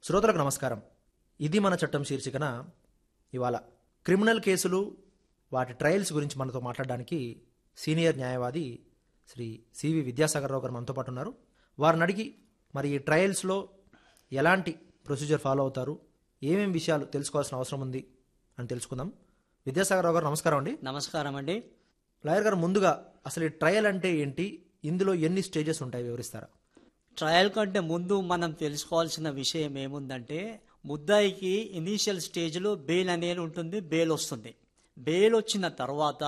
శ్రోతలకు నమస్కారం ఇది మన చట్టం శీర్షికన ఇవాళ క్రిమినల్ కేసులు వాటి ట్రయల్స్ గురించి మనతో మాట్లాడడానికి సీనియర్ న్యాయవాది శ్రీ సివి విద్యాసాగర్ రావు గారు మనతో పాటు ఉన్నారు వారిని అడిగి మరి ఈ ట్రయల్స్లో ఎలాంటి ప్రొసీజర్ ఫాలో అవుతారు ఏమేం విషయాలు తెలుసుకోవాల్సిన అవసరం ఉంది అని తెలుసుకుందాం విద్యాసాగర్ రావు గారు నమస్కారం అండి నమస్కారం అండి లాయర్ గారు ముందుగా అసలు ఈ ట్రయల్ అంటే ఏంటి ఇందులో ఎన్ని స్టేజెస్ ఉంటాయి వివరిస్తారా ట్రయల్ కంటే ముందు మనం తెలుసుకోవాల్సిన విషయం ఏముందంటే ముద్దాయికి ఇనీషియల్ స్టేజ్లో బెయిల్ అనేది ఉంటుంది బెయిల్ వస్తుంది బెయిల్ వచ్చిన తర్వాత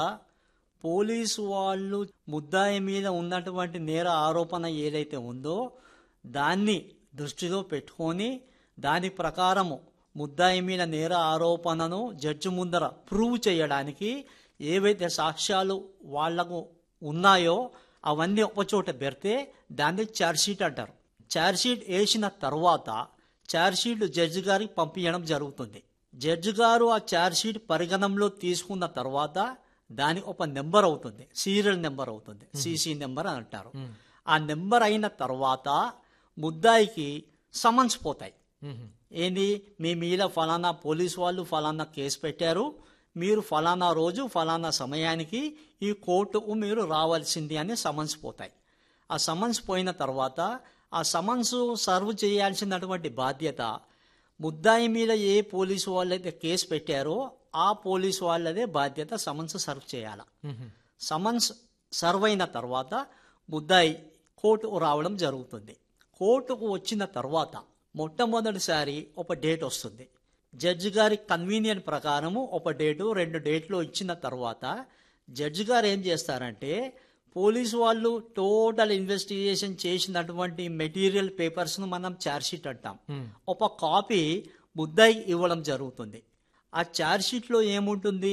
పోలీసు వాళ్ళు ముద్దాయి మీద ఉన్నటువంటి నేర ఆరోపణ ఏదైతే ఉందో దాన్ని దృష్టిలో పెట్టుకొని దాని ప్రకారము ముద్దాయి మీద నేర ఆరోపణను జడ్జి ముందర ప్రూవ్ చేయడానికి ఏవైతే సాక్ష్యాలు వాళ్లకు ఉన్నాయో అవన్నీ ఒకచోట పెడితే దాన్ని ఛార్జ్షీట్ అంటారు ఛార్జ్షీట్ వేసిన తర్వాత ఛార్జ్షీట్ జడ్జి గారికి పంపించడం జరుగుతుంది జడ్జి గారు ఆ ఛార్జ్షీట్ పరిగణంలో తీసుకున్న తర్వాత దాని ఒక నెంబర్ అవుతుంది సీరియల్ నెంబర్ అవుతుంది సీసీ నెంబర్ అని అంటారు ఆ నెంబర్ అయిన తర్వాత ముద్దాయికి సమన్స్ పోతాయి ఏంది మీ మీద ఫలానా పోలీసు వాళ్ళు ఫలానా కేసు పెట్టారు మీరు ఫలానా రోజు ఫలానా సమయానికి ఈ కోర్టుకు మీరు రావాల్సింది అని సమన్స్ పోతాయి ఆ సమన్స్ పోయిన తర్వాత ఆ సమన్స్ సర్వ్ చేయాల్సినటువంటి బాధ్యత ముద్దాయి మీద ఏ పోలీసు వాళ్ళైతే కేసు పెట్టారో ఆ పోలీసు వాళ్ళదే బాధ్యత సమన్స్ సర్వ్ చేయాల సమన్స్ సర్వ్ అయిన తర్వాత ముద్దాయి కోర్టుకు రావడం జరుగుతుంది కోర్టుకు వచ్చిన తర్వాత మొట్టమొదటిసారి ఒక డేట్ వస్తుంది జడ్జి గారి కన్వీనియంట్ ప్రకారము ఒక డేటు రెండు డేట్లు ఇచ్చిన తర్వాత జడ్జి గారు ఏం చేస్తారంటే పోలీసు వాళ్ళు టోటల్ ఇన్వెస్టిగేషన్ చేసినటువంటి మెటీరియల్ పేపర్స్ను మనం ఛార్జ్షీట్ అంటాం ఒక కాపీ ముద్దాయి ఇవ్వడం జరుగుతుంది ఆ ఛార్జ్షీట్లో ఏముంటుంది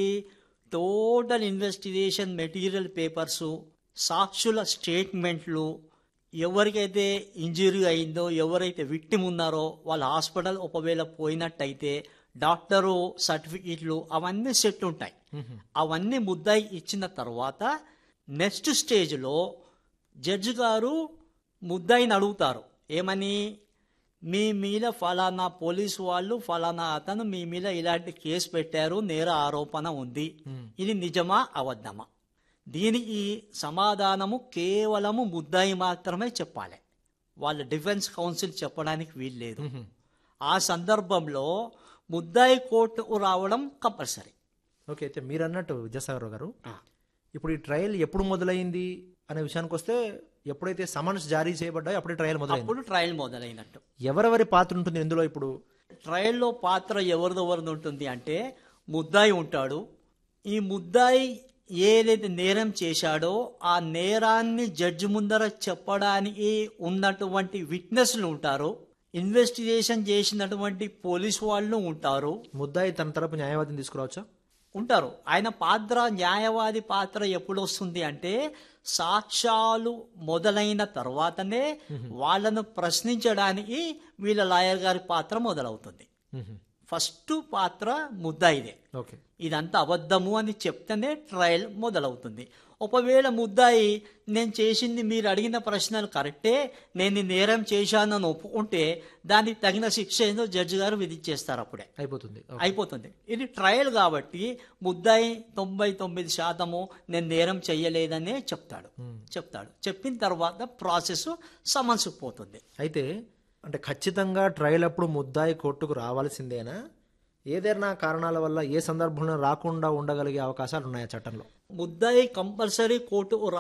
టోటల్ ఇన్వెస్టిగేషన్ మెటీరియల్ పేపర్సు సాక్షుల స్టేట్మెంట్లు ఎవరికైతే ఇంజరీ అయిందో ఎవరైతే విక్టిమ్ ఉన్నారో వాళ్ళ హాస్పిటల్ ఒకవేళ పోయినట్టయితే డాక్టరు సర్టిఫికెట్లు అవన్నీ సెట్ ఉంటాయి అవన్నీ ముద్దాయి ఇచ్చిన తర్వాత నెక్స్ట్ స్టేజ్లో జడ్జి గారు ముద్దాయిని అడుగుతారు ఏమని మీ మీద ఫలానా పోలీసు వాళ్ళు ఫలానా అతను మీ మీద ఇలాంటి కేసు పెట్టారు నేర ఆరోపణ ఉంది ఇది నిజమా అబద్ధమా దీనికి సమాధానము కేవలము ముద్దాయి మాత్రమే చెప్పాలి వాళ్ళ డిఫెన్స్ కౌన్సిల్ చెప్పడానికి వీల్లేదు ఆ సందర్భంలో ముద్దాయి కోర్టుకు రావడం కంపల్సరీ ఓకే అయితే మీరు అన్నట్టు విద్యాసాగర్ రావు గారు ఇప్పుడు ఈ ట్రయల్ ఎప్పుడు మొదలైంది అనే విషయానికి వస్తే ఎప్పుడైతే సమన్స్ జారీ చేయబడ్డాయో అప్పుడే ట్రయల్ మొదలైంది అప్పుడు ట్రయల్ మొదలైనట్టు ఎవరెవరి పాత్ర ఉంటుంది ఇందులో ఇప్పుడు ట్రయల్లో పాత్ర ఎవరిదెవరిది ఉంటుంది అంటే ముద్దాయి ఉంటాడు ఈ ముద్దాయి ఏదైతే నేరం చేశాడో ఆ నేరాన్ని జడ్జి ముందర చెప్పడానికి ఉన్నటువంటి విట్నెస్లు ఉంటారు ఇన్వెస్టిగేషన్ చేసినటువంటి పోలీసు వాళ్ళు ఉంటారు ముద్దాయి తన తరపు న్యాయవాదిని తీసుకురావచ్చా ఉంటారు ఆయన పాత్ర న్యాయవాది పాత్ర ఎప్పుడు వస్తుంది అంటే సాక్ష్యాలు మొదలైన తర్వాతనే వాళ్ళను ప్రశ్నించడానికి వీళ్ళ లాయర్ గారి పాత్ర మొదలవుతుంది ఫస్ట్ పాత్ర ముద్దాయిదే ఓకే ఇదంతా అబద్ధము అని చెప్తేనే ట్రయల్ మొదలవుతుంది ఒకవేళ ముద్దాయి నేను చేసింది మీరు అడిగిన ప్రశ్నలు కరెక్టే నేను ఈ నేరం చేశానని ఒప్పుకుంటే దానికి తగిన శిక్ష ఏందో జడ్జి గారు విధించేస్తారు అప్పుడే అయిపోతుంది ఓకే. అయిపోతుంది ఇది ట్రయల్ కాబట్టి ముద్దాయి తొంభై తొమ్మిది శాతము నేను నేరం చెయ్యలేదనే చెప్తాడు చెప్తాడు చెప్పిన తర్వాత ప్రాసెస్ సమన్సుకు పోతుంది అయితే అంటే ఖచ్చితంగా ట్రయల్ అప్పుడు ముద్దాయి కోర్టుకు రావాల్సిందేనా ఏదైనా కారణాల వల్ల ఏ సందర్భంలో రాకుండా ఉండగలిగే అవకాశాలు ఉన్నాయా చట్టంలో ముద్దాయి కంపల్సరీ కోర్టుకు